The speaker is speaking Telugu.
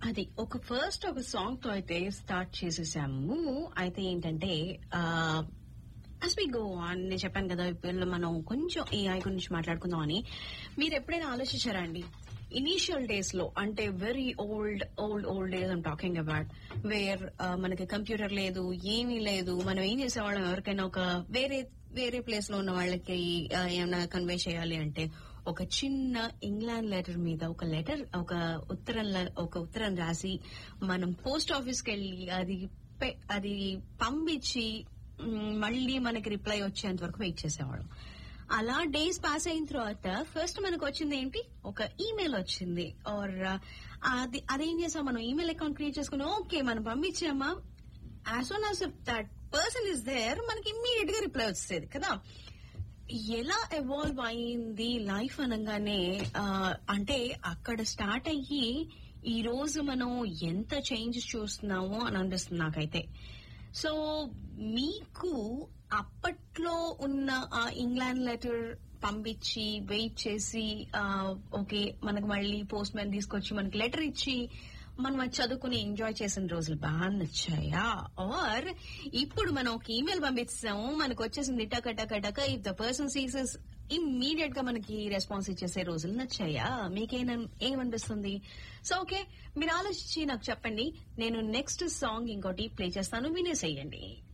అది ఒక ఫస్ట్ ఒక సాంగ్ తో అయితే స్టార్ట్ చేసేసాము అయితే ఏంటంటే అస్ వి గో ఆన్ నేను చెప్పాను కదా ఇప్పుడు మనం కొంచెం ఏఐ గురించి మాట్లాడుకుందాం అని మీరు ఎప్పుడైనా ఆలోచించారా అండి ఇనీషియల్ డేస్ లో అంటే very old old old days I'm talking about where మనకి కంప్యూటర్ లేదు ఏమీ లేదు మనం ఏం చేసేవాళ్ళం ఎవరికైనా ఒక వేరే వేరే ప్లేస్ లో ఉన్న వాళ్ళకి ఆ, ఏమైనా కన్వే చేయాలి అంటే ఒక చిన్న ఇంగ్లాండ్ లెటర్ మీద ఒక లెటర్ ఒక ఉత్తరం ల- ఒక ఉత్తరం రాసి మనం పోస్ట్ ఆఫీస్ కి వెళ్ళి అది పె- అది పంపించి మ్, మళ్ళీ మనకి రిప్లై వచ్చేంత వరకు వెయిట్ చేసేవాళ్ళం అలా డేస్ పాస్ అయిన తర్వాత ఫస్ట్ మనకు వచ్చింది ఏంటి ఒక ఈమెయిల్ వచ్చింది ఆర్ అది అదేం చేసాం మనం ఈమెయిల్ అకౌంట్ క్రియేట్ చేసుకుని ఓకే మనం పంపించామా as soon as that person is there మనకి ఇమ్మీడియట్ గా రిప్లై వచ్చేది కదా ఎలా ఎవాల్వ్ అయింది లైఫ్ అనగానే ఆ, అంటే అక్కడ స్టార్ట్ అయ్యి ఈ రోజు మనం ఎంత చేంజ్ చూస్తున్నామో అని అనిపిస్తుంది నాకైతే సో మీకు అప్పట్లో ఉన్న ఆ ఇంగ్లాండ్ లెటర్ పంపించి వెయిట్ చేసి ఆ, ఓకే మనకు మళ్ళీ పోస్ట్ మ్యాన్ తీసుకొచ్చి మనకి లెటర్ ఇచ్చి మనం అది చదువుకుని ఎంజాయ్ చేసిన రోజులు బాగా నచ్చాయా ఆర్ ఇప్పుడు మనం ఒక ఈమెయిల్ పంపిస్తాము మనకు వచ్చేసింది టక టక టక if the person sees immediate గా మనకి రెస్పాన్స్ ఇచ్చేసే రోజులు నచ్చాయా మీకేం ఏమనిపిస్తుంది సో ఓకే మీరు ఆలోచించి నాకు చెప్పండి నేను నెక్స్ట్ సాంగ్ ఇంకోటి ప్లే చేస్తాను వినేసేయండి